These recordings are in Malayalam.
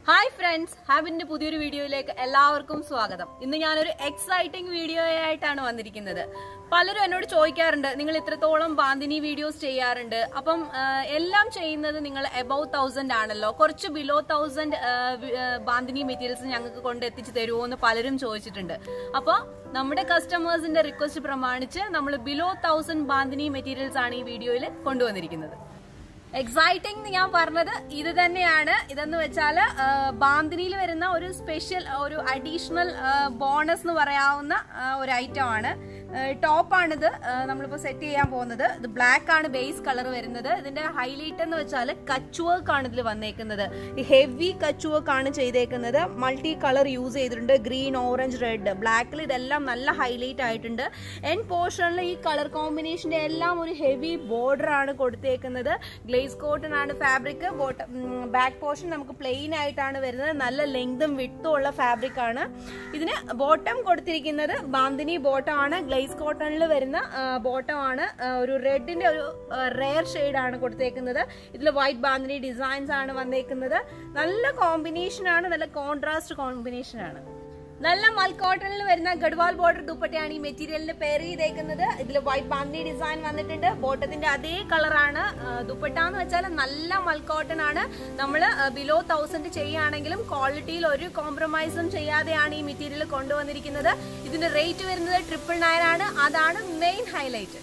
ഹായ് ഫ്രണ്ട്സ് ഹാബിന്റെ പുതിയൊരു വീഡിയോയിലേക്ക് എല്ലാവർക്കും സ്വാഗതം ഇന്ന് ഞാനൊരു എക്സൈറ്റിംഗ് വീഡിയോ ആയിട്ടാണ് വന്നിരിക്കുന്നത് പലരും എന്നോട് ചോദിക്കാറുണ്ട് നിങ്ങൾ ഇത്രത്തോളം ബാന്തിനി വീഡിയോസ് ചെയ്യാറുണ്ട് അപ്പം ആ, എല്ലാം ചെയ്യുന്നത് നിങ്ങൾ എബൌ തൗസൻഡ് ആണല്ലോ കുറച്ച് ബിലോ തൗസൻഡ് ബാന്തിനി മെറ്റീരിയൽസ് ഞങ്ങൾക്ക് കൊണ്ട് എത്തിച്ചു തരുമോ എന്ന് പലരും ചോദിച്ചിട്ടുണ്ട് അപ്പോൾ നമ്മുടെ കസ്റ്റമേഴ്സിന്റെ റിക്വസ്റ്റ് പ്രമാണിച്ച് നമ്മൾ ബിലോ തൗസൻഡ് ബാന്തിനി മെറ്റീരിയൽസ് ആണ് ഈ വീഡിയോയിൽ കൊണ്ടുവന്നിരിക്കുന്നത് എക്സൈറ്റിംഗ് എന്ന് ഞാൻ പറഞ്ഞത് ഇത് തന്നെയാണ് ഇതെന്ന് വെച്ചാൽ ബാന്തിനിയിൽ വരുന്ന ഒരു സ്പെഷ്യൽ ഒരു അഡീഷണൽ ബോണസ് എന്ന് പറയാവുന്ന ആ, ഒരു ഐറ്റം ആണ് ടോപ്പാണിത് നമ്മളിപ്പോൾ സെറ്റ് ചെയ്യാൻ പോകുന്നത് ഇത് ബ്ലാക്ക് ആണ് ബേസ് കളർ വരുന്നത് ഇതിന്റെ ഹൈലൈറ്റ് എന്ന് വെച്ചാൽ കച്ച് വർക്ക് ആണ് ഇതിൽ വന്നേക്കുന്നത് ഹെവി കച്ച് വർക്ക് ആണ് ചെയ്തേക്കുന്നത് മൾട്ടി കളർ യൂസ് ചെയ്തിട്ടുണ്ട് ഗ്രീൻ ഓറഞ്ച് റെഡ് ബ്ലാക്കിൽ ഇതെല്ലാം നല്ല ഹൈലൈറ്റ് ആയിട്ടുണ്ട് എൻ പോർഷനിൽ ഈ കളർ കോമ്പിനേഷന്റെ എല്ലാം ഒരു ഹെവി ബോർഡർ ആണ് കൊടുത്തേക്കുന്നത് ഗ്ലേസ് കോട്ടൺ ആണ് ഫാബ്രിക് ബോട്ടം ബാക്ക് പോർഷൻ നമുക്ക് പ്ലെയിൻ ആയിട്ടാണ് വരുന്നത് നല്ല ലെങ്തും വിട്ടും ഉള്ള ഫാബ്രിക് ആണ് ഇതിന് ബോട്ടം കൊടുത്തിരിക്കുന്നത് ബാന്തിനി ബോട്ടം ആണ് ഗ്ലേസ് കോട്ടണിൽ വരുന്ന ബോട്ടം ആണ് ആ, ഒരു റെഡിന്റെ ഒരു റെയർ ഷെയ്ഡ് ആണ് കൊടുത്തേക്കുന്നത് ഇതിൽ വൈറ്റ് ബാന്തിനി ഡിസൈൻസ് ആണ് വന്നേക്കുന്നത് നല്ല കോമ്പിനേഷൻ ആണ് നല്ല കോൺട്രാസ്റ്റ് കോമ്പിനേഷൻ ആണ് നല്ല മൽക്കോട്ടണിൽ വരുന്ന ഗഡ്വാൾ ബോർഡർ ദുപ്പട്ടയാണ് ഈ മെറ്റീരിയലിന് പെയർ ചെയ്തേക്കുന്നത് ഇതിൽ വൈറ്റ് ബാന്തി ഡിസൈൻ വന്നിട്ടുണ്ട് ബോട്ടത്തിന്റെ അതേ കളറാണ് ദുപ്പട്ട എന്ന് വെച്ചാൽ നല്ല മൽക്കോട്ടൺ ആണ് നമ്മൾ ബിലോ തൗസൻഡ് ചെയ്യുകയാണെങ്കിലും ക്വാളിറ്റിയിൽ ഒരു കോംപ്രമൈസും ചെയ്യാതെയാണ് ഈ മെറ്റീരിയൽ കൊണ്ടുവന്നിരിക്കുന്നത് ഇതിന്റെ റേറ്റ് വരുന്നത് ട്രിപ്പിൾ നയൻ ആണ് അതാണ് മെയിൻ ഹൈലൈറ്റ്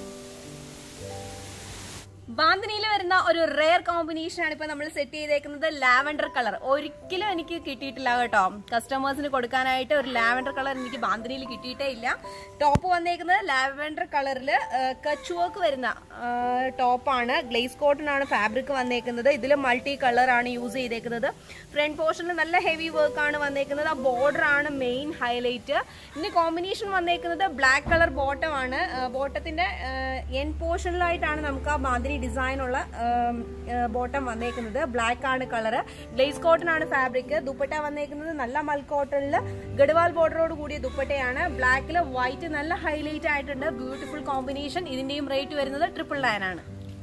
ബാന്തിനിയിൽ വരുന്ന ഒരു റെയർ കോമ്പിനേഷൻ ആണ് ഇപ്പൊ നമ്മൾ സെറ്റ് ചെയ്തേക്കുന്നത് ലാവൻഡർ കളർ ഒരിക്കലും എനിക്ക് കിട്ടിയിട്ടില്ല കേട്ടോ കസ്റ്റമേഴ്സിന് കൊടുക്കാനായിട്ട് ഒരു ലാവൻഡർ കളർ എനിക്ക് ബാന്തിനിയിൽ കിട്ടിയിട്ടേ ഇല്ല ടോപ്പ് വന്നേക്കുന്നത് ലാവൻഡർ കളറിൽ കച്ച് വർക്ക് വരുന്ന ടോപ്പാണ് ഗ്ലേസ് കോട്ടൺ ആണ് ഫാബ്രിക് വന്നേക്കുന്നത് ഇതിൽ മൾട്ടി കളർ ആണ് യൂസ് ചെയ്തേക്കുന്നത് ഫ്രണ്ട് പോർഷനിൽ നല്ല ഹെവി വർക്ക് ആണ് വന്നേക്കുന്നത് ആ ബോർഡർ ആണ് മെയിൻ ഹൈലൈറ്റ് ഇതിന് കോമ്പിനേഷൻ വന്നേക്കുന്നത് ബ്ലാക്ക് കളർ ബോട്ടം ആണ് ബോട്ടത്തിന്റെ എൻ പോർഷനിലായിട്ടാണ് നമുക്ക് ആ ബാന്തിനി ഡിസൈൻ ഉള്ള ബോട്ടം വന്നേക്കുന്നത് ബ്ലാക്ക് ആണ് കളർ ഗ്ലേസ് കോട്ടൺ ആണ് ഫാബ്രിക് ദുപ്പട്ട വന്നേക്കുന്നത് നല്ല മൽ കോട്ടണിൽ ഗഡ്വാൾ ബോർഡറോട് കൂടിയ ദുപ്പട്ടയാണ് ബ്ലാക്കിൽ വൈറ്റ് നല്ല ഹൈലൈറ്റ് ആയിട്ടുണ്ട് ബ്യൂട്ടിഫുൾ കോമ്പിനേഷൻ ഇതിന്റെയും റേറ്റ് വരുന്നത് ട്രിപ്പിൾ നയൻ ആണ്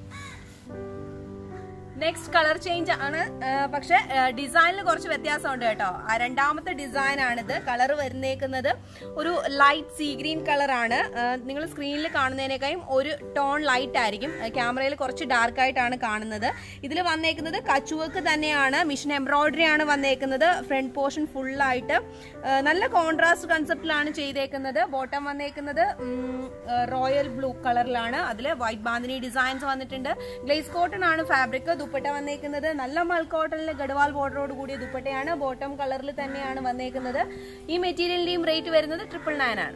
നെക്സ്റ്റ് കളർ ചേഞ്ച് ആണ് ആ, പക്ഷെ ഡിസൈനിൽ കുറച്ച് വ്യത്യാസമുണ്ട് കേട്ടോ ആ രണ്ടാമത്തെ ഡിസൈൻ ആണിത് കളർ വരുന്നേക്കുന്നത് ഒരു ലൈറ്റ് സീ ഗ്രീൻ കളർ ആണ് നിങ്ങൾ സ്ക്രീനിൽ കാണുന്നതിനേക്കാളും ഒരു ടോൺ ലൈറ്റ് ആയിരിക്കും ക്യാമറയിൽ കുറച്ച് ഡാർക്ക് ആയിട്ടാണ് കാണുന്നത് ഇതിൽ വന്നേക്കുന്നത് കച്ചുവർക്ക് തന്നെയാണ് മിഷൻ എംബ്രോയിഡറി ആണ് വന്നേക്കുന്നത് ഫ്രണ്ട് പോർഷൻ ഫുള്ളായിട്ട് നല്ല കോൺട്രാസ്റ്റ് കൺസെപ്റ്റിലാണ് ചെയ്തേക്കുന്നത് ബോട്ടം വന്നേക്കുന്നത് റോയൽ ബ്ലൂ കളറിലാണ് അതിൽ വൈറ്റ് ബാന്തിനി ഡിസൈൻസ് വന്നിട്ടുണ്ട് ഗ്ലേസ് കോട്ടൺ ആണ് ഫാബ്രിക് ദുപ്പട്ട വന്നേക്കുന്നത് നല്ല മൽ കോട്ടണിൽ ഗഡ്വാൾ ബോർഡറോട് കൂടിയ ദുപ്പട്ടയാണ് ബോട്ടം കളറിൽ തന്നെയാണ് വന്നേക്കുന്നത് ഈ മെറ്റീരിയലിന്റെയും റേറ്റ് വരുന്നത് ട്രിപ്പിൾ നയൻ ആണ്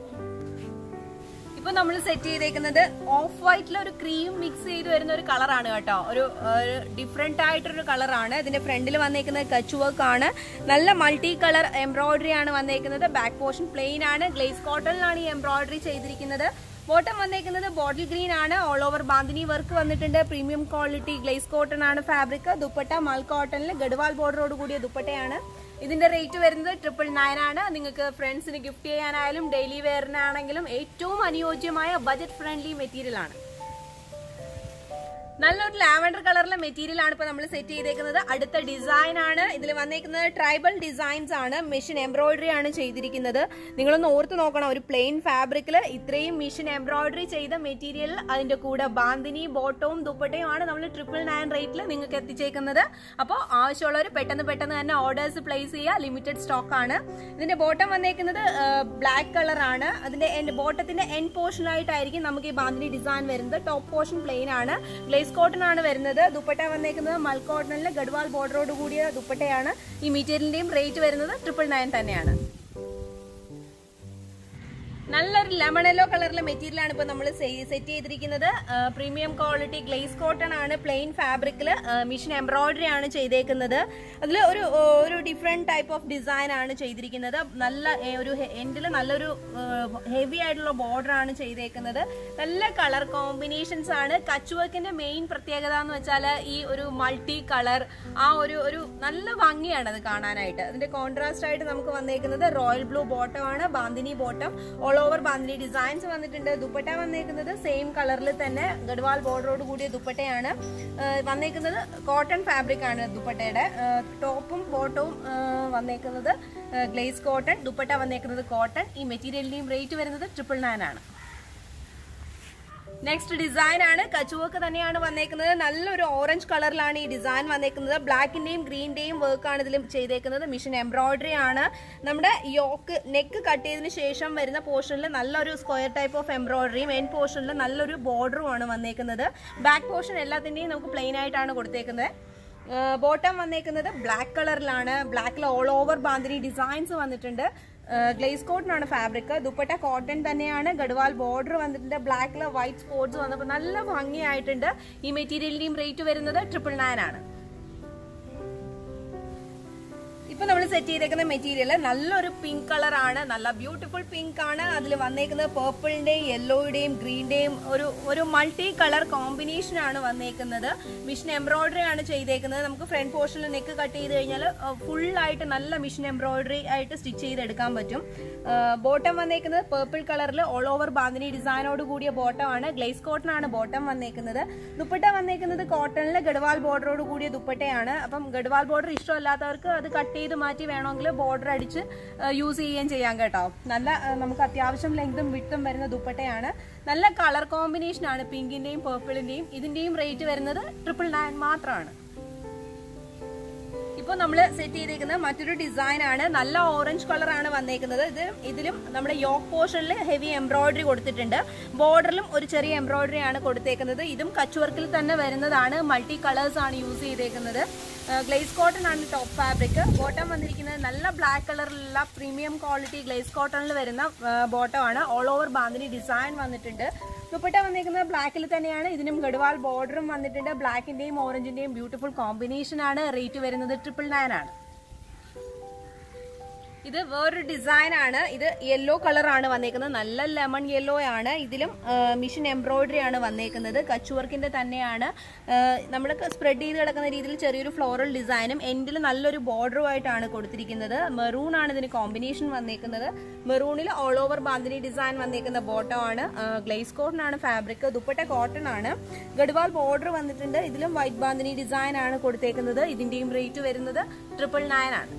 ഇപ്പൊ നമ്മൾ സെറ്റ് ചെയ്തേക്കുന്നത് ഓഫ് വൈറ്റിൽ ഒരു ക്രീം മിക്സ് ചെയ്ത് വരുന്ന ഒരു കളറാണ് കേട്ടോ ഒരു ഡിഫറെന്റ് ആയിട്ടൊരു കളറാണ് ഇതിന്റെ ഫ്രണ്ടിൽ വന്നേക്കുന്നത് കച്ച് വർക്ക് ആണ് നല്ല മൾട്ടി കളർ എംബ്രോയിഡറി ആണ് വന്നേക്കുന്നത് ബാക്ക് പോർഷൻ പ്ലെയിൻ ആണ് ഗ്ലേസ് കോട്ടണിലാണ് ഈ എംബ്രോയിഡറി ചെയ്തിരിക്കുന്നത് ബോട്ടം വന്നേക്കുന്നത് ബോട്ടിൽ ഗ്രീൻ ആണ് ഓൾ ഓവർ ബാന്തിനി വർക്ക് വന്നിട്ടുണ്ട് പ്രീമിയം ക്വാളിറ്റി ഗ്ലേസ് കോട്ടൺ ആണ് ഫാബ്രിക് ദുപ്പട്ട മൽ കോട്ടണിൽ ഗഡ്വാൾ ബോർഡറോട് കൂടിയ ദുപ്പട്ടയാണ് ഇതിന്റെ റേറ്റ് വരുന്നത് ട്രിപ്പിൾ നയൻ ആണ് നിങ്ങൾക്ക് ഫ്രണ്ട്സിന് ഗിഫ്റ്റ് ചെയ്യാനായാലും ഡെയിലി വെയറിനാണെങ്കിലും ഏറ്റവും അനുയോജ്യമായ ബജറ്റ് ഫ്രണ്ട്ലി മെറ്റീരിയൽ ആണ് നല്ലൊരു ലാവൻഡർ കളറിലെ മെറ്റീരിയൽ ആണ് ഇപ്പൊ നമ്മൾ സെറ്റ് ചെയ്തേക്കുന്നത് അടുത്ത ഡിസൈൻ ആണ് ഇതിൽ വന്നേക്കുന്നത് ട്രൈബൽ ഡിസൈൻസ് ആണ് മെഷീൻ എംബ്രോയിഡറി ആണ് ചെയ്തിരിക്കുന്നത് നിങ്ങളൊന്ന് ഓർത്ത് നോക്കണം ഒരു പ്ലെയിൻ ഫാബ്രിക്കിൽ ഇത്രയും മെഷീൻ എംബ്രോയിഡറി ചെയ്ത മെറ്റീരിയൽ അതിന്റെ കൂടെ ബാന്തിനി ബോട്ടവും ദുപ്പട്ടയും ആണ് നമ്മൾ ട്രിപ്പിൾ നയൻ റേറ്റിൽ നിങ്ങൾക്ക് എത്തിച്ചേക്കുന്നത് അപ്പോൾ ആവശ്യമുള്ളവർ പെട്ടെന്ന് പെട്ടെന്ന് തന്നെ ഓർഡേഴ്സ് പ്ലേസ് ചെയ്യുക ലിമിറ്റഡ് സ്റ്റോക്ക് ആണ് ഇതിന്റെ ബോട്ടം വന്നേക്കുന്നത് ബ്ലാക്ക് കളർ ആണ് അതിന്റെ ബോട്ടത്തിന്റെ എൻ പോർഷനായിട്ടായിരിക്കും നമുക്ക് ഈ ബാന്തിനി ഡിസൈൻ വരുന്നത് ടോപ്പ് പോർഷൻ പ്ലെയിൻ ആണ് ഗ്ലേസ് കോട്ടൺ ആണ് വരുന്നത് ദുപ്പട്ട വന്നേക്കുന്നത് മൽ കോട്ടണിലെ ഗഡ്വാൾ ബോർഡറോട് കൂടിയ ദുപ്പട്ടയാണ് ഈ മെറ്റീരിയലിന്റെയും റേറ്റ് വരുന്നത് ട്രിപ്പിൾ നയൻ തന്നെയാണ് നല്ലൊരു ലെമൺ യെല്ലോ കളറിലെ മെറ്റീരിയൽ ആണ് ഇപ്പൊ നമ്മൾ സെറ്റ് ചെയ്തിരിക്കുന്നത് പ്രീമിയം ക്വാളിറ്റി ഗ്ലേസ് കോട്ടൺ ആണ് പ്ലെയിൻ ഫാബ്രിക്കിൽ മിഷൻ എംബ്രോയിഡറി ആണ് ചെയ്തേക്കുന്നത് അതിൽ ഒരു ഒരു ഡിഫറെന്റ് ടൈപ്പ് ഓഫ് ഡിസൈൻ ആണ് ചെയ്തിരിക്കുന്നത് നല്ല ഏ, ഒരു എൻഡിൽ നല്ലൊരു ഹെവി ആയിട്ടുള്ള ബോർഡർ ആണ് ചെയ്തേക്കുന്നത് നല്ല കളർ കോമ്പിനേഷൻസ് ആണ് കച്ച് വർക്കിന്റെ മെയിൻ പ്രത്യേകത എന്ന് വെച്ചാൽ ഈ ഒരു മൾട്ടി കളർ ആ ഒരു ഒരു നല്ല ഭംഗിയാണ് അത് കാണാനായിട്ട് അതിന്റെ കോൺട്രാസ്റ്റ് ആയിട്ട് നമുക്ക് വന്നേക്കുന്നത് റോയൽ ബ്ലൂ ബോട്ടം ആണ് bandhani bottom all all over bandhani designs വന്നിട്ടുണ്ട് ദുപ്പട്ട വന്നേക്കുന്നത് സെയിം കളറിൽ തന്നെ ഗഡ്വാൾ ബോർഡറോട് കൂടിയ ദുപ്പട്ടയാണ് ആ, വന്നേക്കുന്നത് കോട്ടൺ ഫാബ്രിക് ആണ് ദുപ്പട്ടയുടെ ആ, ടോപ്പും ബോട്ടവും ആ, വന്നേക്കുന്നത് ഗ്ലേസ് കോട്ടൺ ദുപ്പട്ട വന്നേക്കുന്നത് കോട്ടൺ ഈ മെറ്റീരിയലിന്റെയും റേറ്റ് വരുന്നത് ട്രിപ്പിൾ നയൻ ആണ് നെക്സ്റ്റ് ഡിസൈൻ ആണ് കച്ചുവർക്ക് തന്നെയാണ് വന്നേക്കുന്നത് നല്ലൊരു ഓറഞ്ച് കളറിലാണ് ഈ ഡിസൈൻ വന്നേക്കുന്നത് ബ്ലാക്കിന്റെയും ഗ്രീന്റെയും വർക്ക് ആണ് ഇതിൽ ചെയ്തേക്കുന്നത് മിഷൻ എംബ്രോയിഡറി ആണ് നമ്മുടെ യോക്ക് നെക്ക് കട്ട് ചെയ്തതിന് ശേഷം വരുന്ന പോർഷനിൽ നല്ലൊരു സ്ക്വയർ ടൈപ്പ് ഓഫ് എംബ്രോയിഡറിയും എൻ പോർഷനിൽ നല്ലൊരു ബോർഡറും ആണ് വന്നേക്കുന്നത് ബാക്ക് പോർഷൻ എല്ലാത്തിന്റെയും നമുക്ക് പ്ലെയിൻ ആയിട്ടാണ് കൊടുത്തേക്കുന്നത് ബോട്ടം വന്നേക്കുന്നത് ബ്ലാക്ക് കളറിലാണ് ബ്ലാക്കിൽ ഓൾ ഓവർ ബാന്തിനി ഡിസൈൻസ് വന്നിട്ടുണ്ട് ഗ്ലേസ് കോട്ടനാണ് ഫാബ്രിക് ദുപ്പട്ട കോട്ടൺ തന്നെയാണ് ഗഡ്വാൽ ബോർഡർ വന്നിട്ടുണ്ട് ബ്ലാക്കിൽ വൈറ്റ് സ്പോട്സ് വന്നപ്പോൾ നല്ല ഭംഗിയായിട്ടുണ്ട് ഈ മെറ്റീരിയലിന്റെയും റേറ്റ് വരുന്നത് ട്രിപ്പിൾ നയൻ ആണ് ഇപ്പൊ നമ്മൾ സെറ്റ് ചെയ്തേക്കുന്ന മെറ്റീരിയൽ നല്ലൊരു പിങ്ക് കളർ ആണ് നല്ല ബ്യൂട്ടിഫുൾ പിങ്ക് ആണ് അതിൽ വന്നേക്കുന്നത് പേർപ്പിളിന്റെയും യെല്ലോയുടെയും ഗ്രീന്റെയും ഒരു ഒരു മൾട്ടി കളർ കോമ്പിനേഷൻ ആണ് വന്നേക്കുന്നത് മിഷൻ എംബ്രോയിഡറി ആണ് ചെയ്തേക്കുന്നത് നമുക്ക് ഫ്രണ്ട് പോർഷനിൽ നെക്ക് കട്ട് ചെയ്ത് കഴിഞ്ഞാൽ ഫുൾ ആയിട്ട് നല്ല മിഷൻ എംബ്രോയിഡറി ആയിട്ട് സ്റ്റിച്ച് ചെയ്തെടുക്കാൻ പറ്റും ബോട്ടം വന്നേക്കുന്നത് പേർപ്പിൾ കളറിൽ ഓൾ ഓവർ ബാന്തിനി ഡിസൈനോട് കൂടിയ ബോട്ടം ആണ് ഗ്ലേസ് കോട്ടൺ ആണ് ബോട്ടം വന്നേക്കുന്നത് ദുപ്പട്ട വന്നേക്കുന്നത് കോട്ടണിൽ ഗഡ്വാൾ ബോർഡറോട് കൂടിയ ദുപ്പട്ടയാണ് അപ്പം ഗഡ്വാൾ ബോർഡർ ഇഷ്ടമല്ലാത്തവർക്ക് അത് കട്ട് ചെയ്ത് മാറ്റി വേണമെങ്കിൽ ബോർഡർ അടിച്ച് യൂസ് ചെയ്യുകയും ചെയ്യാം കേട്ടോ നല്ല ആ, നമുക്ക് അത്യാവശ്യം ലെങ്തും വിട്ടും വരുന്ന ദുപ്പട്ടയാണ് നല്ല കളർ കോമ്പിനേഷൻ ആണ് പിങ്കിന്റെയും പേർപ്പിളിന്റെയും ഇതിന്റെയും റേറ്റ് വരുന്നത് ട്രിപ്പിൾ നയൻ മാത്രമാണ് ഇപ്പൊ നമ്മൾ സെറ്റ് ചെയ്തേക്കുന്നത് മറ്റൊരു ഡിസൈൻ ആണ് നല്ല ഓറഞ്ച് കളർ ആണ് വന്നേക്കുന്നത് ഇത് ഇതിലും നമ്മുടെ യോക്ക് പോർഷനിൽ ഹെവി എംബ്രോയിഡറി കൊടുത്തിട്ടുണ്ട് ബോർഡറിലും ഒരു ചെറിയ എംബ്രോയിഡറി ആണ് കൊടുത്തേക്കുന്നത് ഇതും കച്ച് വർക്കിൽ തന്നെ വരുന്നതാണ് മൾട്ടി കളേഴ്സ് ആണ് യൂസ് ചെയ്തേക്കുന്നത് ഗ്ലേസ് കോട്ടൺ ആണ് ടോപ്പ് ഫാബ്രിക് ബോട്ടം വന്നിരിക്കുന്നത് നല്ല ബ്ലാക്ക് കളറിലുള്ള പ്രീമിയം ക്വാളിറ്റി ഗ്ലേസ് കോട്ടണിൽ വരുന്ന ബോട്ടം ആണ് ഓൾ ഓവർ ബാന്തിനി ഡിസൈൻ വന്നിട്ടുണ്ട് ദുപ്പട്ട വന്നിരിക്കുന്നത് ബ്ലാക്കിൽ തന്നെയാണ് ഇതിനും ഗഡ്വാൾ ബോർഡറും വന്നിട്ടുണ്ട് ബ്ലാക്കിന്റെയും ഓറഞ്ചിന്റെയും ബ്യൂട്ടിഫുൾ കോമ്പിനേഷൻ ആണ് റേറ്റ് വരുന്നത് ട്രിപ്പിൾ നയൻ ആണ് ഇത് വേറൊരു ഡിസൈൻ ആണ് ഇത് യെല്ലോ കളർ ആണ് വന്നേക്കുന്നത് നല്ല ലെമൺ യെല്ലോ ആണ് ഇതിലും മിഷൻ എംബ്രോയിഡറി ആണ് വന്നേക്കുന്നത് കച്ച് വർക്കിന്റെ തന്നെയാണ് നമ്മൾ സ്പ്രെഡ് ചെയ്ത് കിടക്കുന്ന രീതിയിൽ ചെറിയൊരു ഫ്ലോറൽ ഡിസൈനും എൻഡിൽ നല്ലൊരു ബോർഡറും ആയിട്ടാണ് കൊടുത്തിരിക്കുന്നത് മെറൂൺ ആണ് ഇതിന് കോമ്പിനേഷൻ വന്നേക്കുന്നത് മെറൂണിൽ ഓൾ ഓവർ ബാന്തിനി ഡിസൈൻ വന്നേക്കുന്ന ബോട്ടം ആണ് ഗ്ലേസ് കോട്ടൺ ആണ് ഫാബ്രിക് ദുപ്പട്ട കോട്ടൺ ആണ് ഗഡ്വാൾ ബോർഡർ വന്നിട്ടുണ്ട് ഇതിലും വൈറ്റ് ബാന്തിനി ഡിസൈൻ ആണ് കൊടുത്തേക്കുന്നത് ഇതിന്റെയും റേറ്റ് വരുന്നത് ട്രിപ്പിൾ നയൻ ആണ്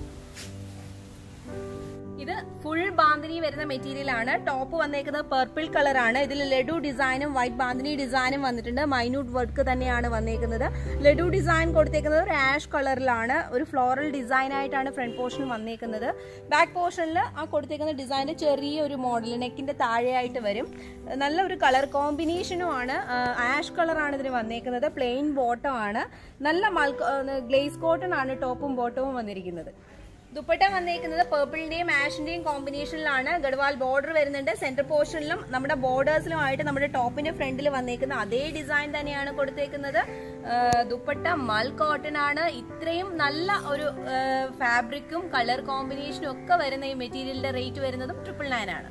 ഇത് ഫുൾ ബാന്തിനി വരുന്ന മെറ്റീരിയൽ ആണ് ടോപ്പ് വന്നേക്കുന്നത് പർപ്പിൾ കളർ ആണ് ഇതിൽ ലഡു ഡിസൈനും വൈറ്റ് ബാന്തിനി ഡിസൈനും വന്നിട്ടുണ്ട് മൈന്യൂട്ട് വർക്ക് തന്നെയാണ് വന്നേക്കുന്നത് ലഡു ഡിസൈൻ കൊടുത്തേക്കുന്നത് ഒരു ആഷ് കളറിലാണ് ഒരു ഫ്ലോറൽ ഡിസൈൻ ആയിട്ടാണ് ഫ്രണ്ട് പോർഷൻ വന്നേക്കുന്നത് ബാക്ക് പോർഷനിൽ ആ കൊടുത്തേക്കുന്ന ഡിസൈന് ചെറിയ ഒരു മോഡൽ നെക്കിന്റെ താഴെയായിട്ട് വരും നല്ല ഒരു കളർ കോമ്പിനേഷനും ആണ് ആഷ് കളറാണ് ഇതിന് വന്നേക്കുന്നത് പ്ലെയിൻ ബോട്ടം ആണ് നല്ല മൽക്ക ഗ്ലേസ് കോട്ടൺ ആണ് ടോപ്പും ബോട്ടവും വന്നിരിക്കുന്നത് ദുപ്പട്ട വന്നേക്കുന്നത് പേർപ്പിളിന്റെയും ആഷിന്റെയും കോമ്പിനേഷനിലാണ് ഗഡ്വാൾ ബോർഡർ വരുന്നുണ്ട് സെന്റർ പോർഷനിലും നമ്മുടെ ബോർഡേഴ്സിലുമായിട്ട് നമ്മുടെ ടോപ്പിന്റെ ഫ്രണ്ടിൽ വന്നേക്കുന്ന അതേ ഡിസൈൻ തന്നെയാണ് കൊടുത്തേക്കുന്നത് ആ, ദുപ്പട്ട മൽ കോട്ടൺ ആണ് ഇത്രയും നല്ല ഒരു ഫാബ്രിക്കും കളർ കോമ്പിനേഷനും ഒക്കെ വരുന്ന ഈ മെറ്റീരിയലിന്റെ റേറ്റ് വരുന്നതും ട്രിപ്പിൾ നയൻ ആണ്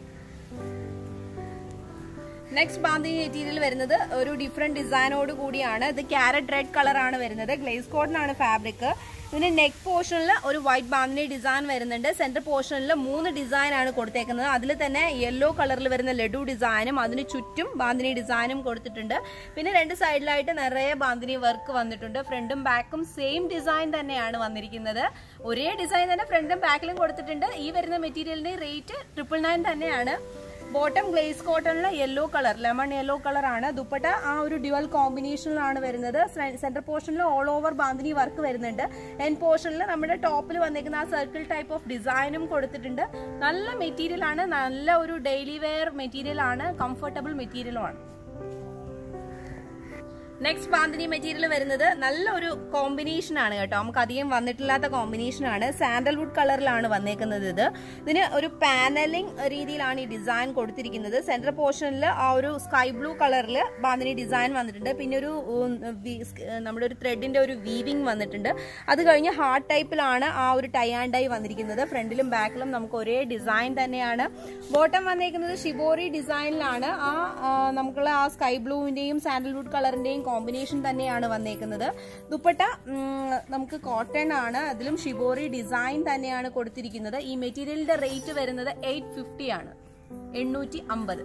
നെക്സ്റ്റ് ബാന്തിനി മെറ്റീരിയൽ വരുന്നത് ഒരു ഡിഫറെന്റ് ഡിസൈനോട് കൂടിയാണ് ഇത് ക്യാരറ്റ് റെഡ് കളർ ആണ് വരുന്നത് ഗ്ലേസ് കോട്ടൺ ആണ് ഫാബ്രിക് ഇതിന് നെക്ക് പോർഷനിൽ ഒരു വൈറ്റ് ബാന്തിനി ഡിസൈൻ വരുന്നുണ്ട് സെന്റർ പോർഷനിൽ മൂന്ന് ഡിസൈൻ ആണ് കൊടുത്തേക്കുന്നത് അതിൽ തന്നെ യെല്ലോ കളറിൽ വരുന്ന ലഡു ഡിസൈനും അതിന് ചുറ്റും ബാന്തിനി ഡിസൈനും കൊടുത്തിട്ടുണ്ട് പിന്നെ രണ്ട് സൈഡിലായിട്ട് നിറയെ ബാന്തിനി വർക്ക് വന്നിട്ടുണ്ട് ഫ്രണ്ടും ബാക്കും സെയിം ഡിസൈൻ തന്നെയാണ് വന്നിരിക്കുന്നത് ഒരേ ഡിസൈൻ തന്നെ ഫ്രണ്ടും ബാക്കിലും കൊടുത്തിട്ടുണ്ട് ഈ വരുന്ന മെറ്റീരിയലിന്റെ റേറ്റ് ട്രിപ്പിൾ നയൻ തന്നെയാണ് ബോട്ടം ഗ്ലേസ് കോട്ടണിലെ yellow colour lemon yellow colour ആണ് ദുപ്പട്ട ആ ഒരു ഡ്യുവൽ കോമ്പിനേഷനിലാണ് വരുന്നത് centre portion all over bandhani work വരുന്നുണ്ട് എൻ പോർഷനിൽ നമ്മുടെ ടോപ്പിൽ വന്നിരിക്കുന്ന ആ സർക്കിൾ ടൈപ്പ് ഓഫ് ഡിസൈനും കൊടുത്തിട്ടുണ്ട് നല്ല മെറ്റീരിയൽ ആണ് നല്ല ഒരു ഡെയിലി വെയർ മെറ്റീരിയൽ ആണ് കംഫർട്ടബിൾ മെറ്റീരിയലും ആണ് നെക്സ്റ്റ് ബാന്തിനി മെറ്റീരിയൽ വരുന്നത് നല്ല ഒരു കോമ്പിനേഷൻ ആണ് കേട്ടോ നമുക്ക് അധികം വന്നിട്ടില്ലാത്ത കോമ്പിനേഷൻ ആണ് സാൻഡൽവുഡ് കളറിലാണ് വന്നേക്കുന്നത് ഇത് ഇതിന് ഒരു പാനലിംഗ് രീതിയിലാണ് ഈ ഡിസൈൻ കൊടുത്തിരിക്കുന്നത് സെന്റർ പോർഷനിൽ ആ ഒരു സ്കൈ ബ്ലൂ കളറിൽ ബാന്തിനി ഡിസൈൻ വന്നിട്ടുണ്ട് പിന്നെ ഒരു ഉം, വി- സ്- നമ്മുടെ ഒരു ത്രെഡിന്റെ ഒരു വീവിംഗ് വന്നിട്ടുണ്ട് അത് കഴിഞ്ഞ് ഹാർട്ട് ടൈപ്പിലാണ് ആ ഒരു ടൈ ആൻഡ് ഡൈ വന്നിരിക്കുന്നത് ഫ്രണ്ടിലും ബാക്കിലും നമുക്ക് ഒരേ ഡിസൈൻ തന്നെയാണ് ബോട്ടം വന്നേക്കുന്നത് ഷിബോറി ഡിസൈനിലാണ് ആ ആ, നമുക്കുള്ള ആ സ്കൈ ബ്ലൂവിന്റെയും സാൻഡൽവുഡ് കളറിന്റെയും കോമ്പിനേഷൻ തന്നെയാണ് വന്നേക്കുന്നത് ദുപ്പട്ട ഉം, നമുക്ക് കോട്ടൺ ആണ് അതിലും ഷിബോറി ഡിസൈൻ തന്നെയാണ് കൊടുത്തിരിക്കുന്നത് ഈ മെറ്റീരിയലിന്റെ റേറ്റ് വരുന്നത് എയ്റ്റ് ഫിഫ്റ്റി ആണ് എണ്ണൂറ്റി അമ്പത്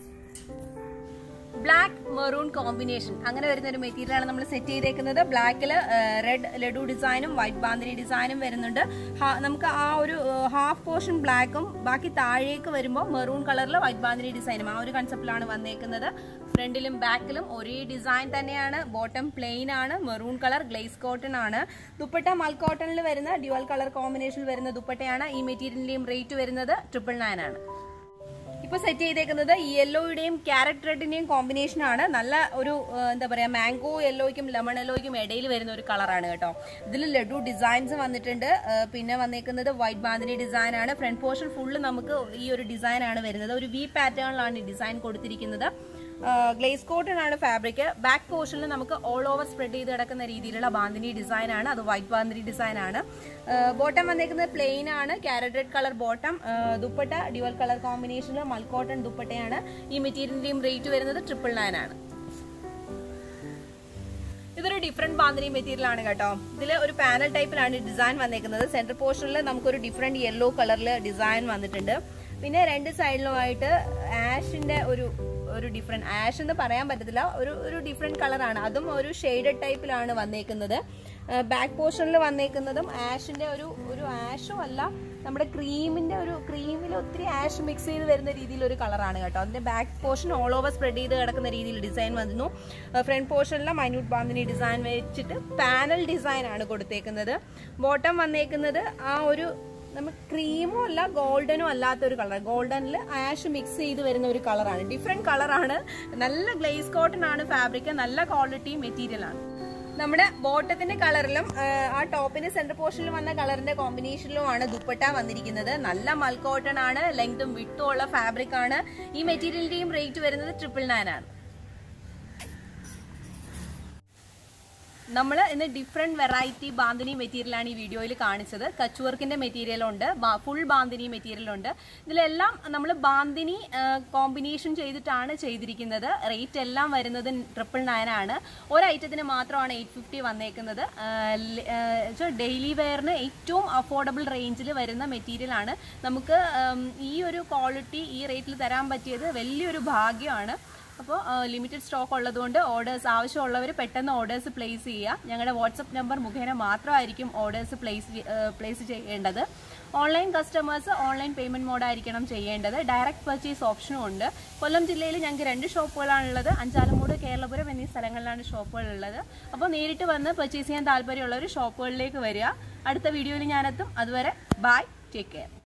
ബ്ലാക്ക് മെറൂൺ കോമ്പിനേഷൻ അങ്ങനെ വരുന്ന ഒരു മെറ്റീരിയലാണ് നമ്മൾ സെറ്റ് ചെയ്തേക്കുന്നത് ബ്ലാക്കിൽ റെഡ് ലഡു ഡിസൈനും വൈറ്റ് ബാന്തിനി ഡിസൈനും വരുന്നുണ്ട് ഹാ- നമുക്ക് ആ ഒരു ഹാഫ് പോർഷൻ ബ്ലാക്കും ബാക്കി താഴേക്ക് വരുമ്പോൾ മെറൂൺ കളറിൽ വൈറ്റ് ബാന്തിനി ഡിസൈനും ആ ഒരു കൺസെപ്റ്റിലാണ് വന്നേക്കുന്നത് ഫ്രണ്ടിലും ബാക്കിലും ഒരേ ഡിസൈൻ തന്നെയാണ് ബോട്ടം പ്ലെയിൻ ആണ് മെറൂൺ കളർ ഗ്ലേസ് കോട്ടൺ ആണ് ദുപ്പട്ട മൽ കോട്ടണിൽ വരുന്ന ഡ്യുവൽ കളർ കോമ്പിനേഷനിൽ വരുന്ന ദുപ്പട്ടയാണ് ഈ മെറ്റീരിയലിന്റെയും റേറ്റ് വരുന്നത് ട്രിപ്പിൾ നയൻ ആണ് ഇപ്പൊ സെറ്റ് ചെയ്തേക്കുന്നത് യെല്ലോയുടെയും ക്യാരറ്റ് റെഡിന്റെയും കോമ്പിനേഷൻ ആണ് നല്ല ഒരു ആ, എന്താ പറയാ മാംഗോ യെല്ലോയ്ക്കും ലെമൺ യെല്ലോയ്ക്കും ഇടയിൽ വരുന്ന ഒരു കളറാണ് കേട്ടോ ഇതിൽ ലഡു ഡിസൈൻസ് വന്നിട്ടുണ്ട് ആ, പിന്നെ വന്നേക്കുന്നത് വൈറ്റ് ബാന്തിനി ഡിസൈൻ ആണ് ഫ്രണ്ട് പോർഷൻ ഫുള്ള് നമുക്ക് ഈ ഒരു ഡിസൈൻ ആണ് വരുന്നത് ഒരു വി പാറ്റേണിലാണ് ഈ ഡിസൈൻ കൊടുത്തിരിക്കുന്നത് ഗ്ലേസ് കോട്ടൺ ആണ് ഫാബ്രിക് ബാക്ക് പോർഷനിൽ നമുക്ക് ഓൾ ഓവർ സ്പ്രെഡ് ചെയ്ത് കിടക്കുന്ന രീതിയിലുള്ള ബാന്തിനി ഡിസൈൻ ആണ് അത് വൈറ്റ് ബാന്തിനി ഡിസൈൻ ആണ് ബോട്ടം വന്നേക്കുന്നത് പ്ലെയിൻ ആണ് carrot red colour bottom dupatta dual colour കോമ്പിനേഷനിൽ മൽക്കോട്ടൺ ദുപ്പട്ടയാണ് ഈ മെറ്റീരിയലിന്റെയും റേറ്റ് വരുന്നത് ട്രിപ്പിൾ നയൻ ആണ് ഇതൊരു ഡിഫറെന്റ് ബാന്തിനി മെറ്റീരിയൽ ആണ് കേട്ടോ ഇതിൽ ഒരു പാനൽ ടൈപ്പിലാണ് ഡിസൈൻ വന്നേക്കുന്നത് സെന്റർ പോർഷനിൽ നമുക്കൊരു ഡിഫറെന്റ് യെല്ലോ കളറിൽ ഡിസൈൻ വന്നിട്ടുണ്ട് പിന്നെ രണ്ട് സൈഡിലുമായിട്ട് ആഷിന്റെ ഒരു ഒരു ഡിഫറെന്റ് ആഷ് എന്ന് പറയാൻ പറ്റത്തില്ല ഒരു ഒരു ഡിഫറെന്റ് കളറാണ് അതും ഒരു ഷെയ്ഡഡ് ടൈപ്പിലാണ് വന്നേക്കുന്നത് ബാക്ക് പോർഷനിൽ വന്നേക്കുന്നതും ആഷിന്റെ ഒരു ഒരു ആഷും അല്ല നമ്മുടെ ക്രീമിന്റെ ഒരു ക്രീമിൽ ഒത്തിരി ആഷ് മിക്സ് ചെയ്ത് വരുന്ന രീതിയിൽ ഒരു കളറാണ് കേട്ടോ അതിന്റെ back portion all over spread ചെയ്ത് കിടക്കുന്ന രീതിയിൽ ഡിസൈൻ വന്നു ഫ്രണ്ട് പോർഷനിലെ മൈന്യൂട്ട് ബാന്തിനി ഡിസൈൻ വെച്ചിട്ട് പാനൽ ഡിസൈൻ ആണ് കൊടുത്തേക്കുന്നത് ബോട്ടം വന്നേക്കുന്നത് ആ ഒരു നമുക്ക് ക്രീമും അല്ല ഗോൾഡനും അല്ലാത്ത ഒരു കളർ ഗോൾഡനിൽ ആഷ് മിക്സ് ചെയ്ത് വരുന്ന ഒരു കളറാണ് ഡിഫറെന്റ് കളറാണ് നല്ല ഗ്ലേസ് കോട്ടൺ ആണ് ഫാബ്രിക് നല്ല ക്വാളിറ്റി മെറ്റീരിയൽ ആണ് നമ്മുടെ ബോട്ടത്തിന്റെ കളറിലും ആ ടോപ്പിന്റെ സെന്റർ പോർഷനിൽ വന്ന കളറിന്റെ കോമ്പിനേഷനിലുമാണ് ദുപ്പട്ട വന്നിരിക്കുന്നത് നല്ല മൽക്കോട്ടൺ ആണ് ലെങ്തും വിട്ടും ഉള്ള ഫാബ്രിക് ആണ് ഈ മെറ്റീരിയലിന്റെയും റേറ്റ് വരുന്നത് ട്രിപ്പിൾ നയൻ ആണ് നമ്മൾ ഇന്ന് ഡിഫറെന്റ് വെറൈറ്റി ബാന്തിനി മെറ്റീരിയലാണ് ഈ വീഡിയോയിൽ കാണിച്ചത് കച്ച് വർക്കിന്റെ മെറ്റീരിയൽ ഉണ്ട് ഫുൾ ബാന്തിനി മെറ്റീരിയൽ ഉണ്ട് ഇതിലെല്ലാം നമ്മൾ ബാന്തിനി കോമ്പിനേഷൻ ചെയ്തിട്ടാണ് ചെയ്തിരിക്കുന്നത് റേറ്റ് എല്ലാം വരുന്നത് ട്രിപ്പിൾ നയൻ ആണ് ഒരു ഐറ്റത്തിന് മാത്രമാണ് എയ്റ്റ് ഫിഫ്റ്റി വന്നേക്കുന്നത് ഡെയിലി വെയറിന് ഏറ്റവും അഫോർഡബിൾ റേഞ്ചിൽ വരുന്ന മെറ്റീരിയൽ ആണ് നമുക്ക് ഉം, ഈ ഒരു ക്വാളിറ്റി ഈ റേറ്റിൽ തരാൻ പറ്റിയത് വലിയൊരു ഭാഗ്യമാണ് അപ്പോൾ ലിമിറ്റഡ് സ്റ്റോക്ക് ഉള്ളതുകൊണ്ട് ഓർഡേഴ്സ് ആവശ്യമുള്ളവർ പെട്ടെന്ന് ഓർഡേഴ്സ് പ്ലേസ് ചെയ്യുക ഞങ്ങളുടെ വാട്സപ്പ് നമ്പർ മുഖേന മാത്രമായിരിക്കും ഓർഡേഴ്സ് പ്ലേസ് പ്ലേസ് ചെയ്യേണ്ടത് ഓൺലൈൻ കസ്റ്റമേഴ്സ് ഓൺലൈൻ പേയ്മെൻറ്റ് മോഡായിരിക്കണം ചെയ്യേണ്ടത് ഡയറക്റ്റ് പർച്ചേസ് ഓപ്ഷനും ഉണ്ട് കൊല്ലം ജില്ലയിൽ ഞങ്ങൾക്ക് രണ്ട് ഷോപ്പുകളാണുള്ളത് അഞ്ചാലമൂട് കേരളപുരം എന്നീ സ്ഥലങ്ങളിലാണ് ഷോപ്പുകൾ ഉള്ളത് അപ്പോൾ നേരിട്ട് വന്ന് പർച്ചേസ് ചെയ്യാൻ താല്പര്യമുള്ളവർ ഷോപ്പുകളിലേക്ക് വരിക അടുത്ത വീഡിയോയിൽ ഞാനെത്തും അതുവരെ ബൈ ടേക്ക് കെയർ